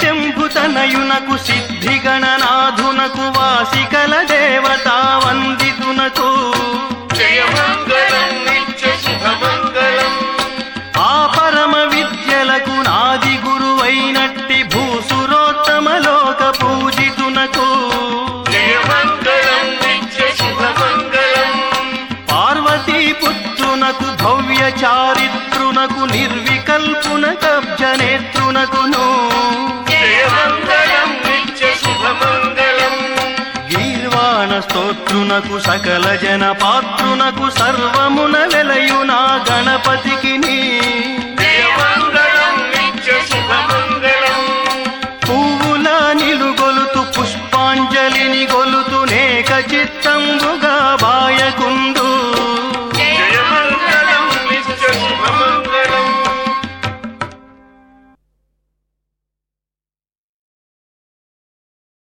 శంభుతనయునకు సిద్ధి గణనాథునకు వాసికల దేవతా వందితునకు జయమంగళం నిత్య శుభమంగళం ఆ పరమ విద్యలకు నాది గురువైనట్టి భూసురోత్తమ లోక పూజితునకు జయమంగళం నిత్య శుభమంగళం పార్వతీ పుత్రునకు భవ్య చారిత్రునకు నిర్వికల్పున కబ్జనేత్రునకును జయమంగళం నిత్య శుభమంగళం గీర్వాణ స్తోత్రునకు సకల జన పాత్రునకు సర్వమున వెలయునా గణపతికి జయమంగళం నిత్య శుభమంగళం పువ్వుల నిలుగొలుతు పుష్పాంజలిని గొలుతు నేక చిత్తం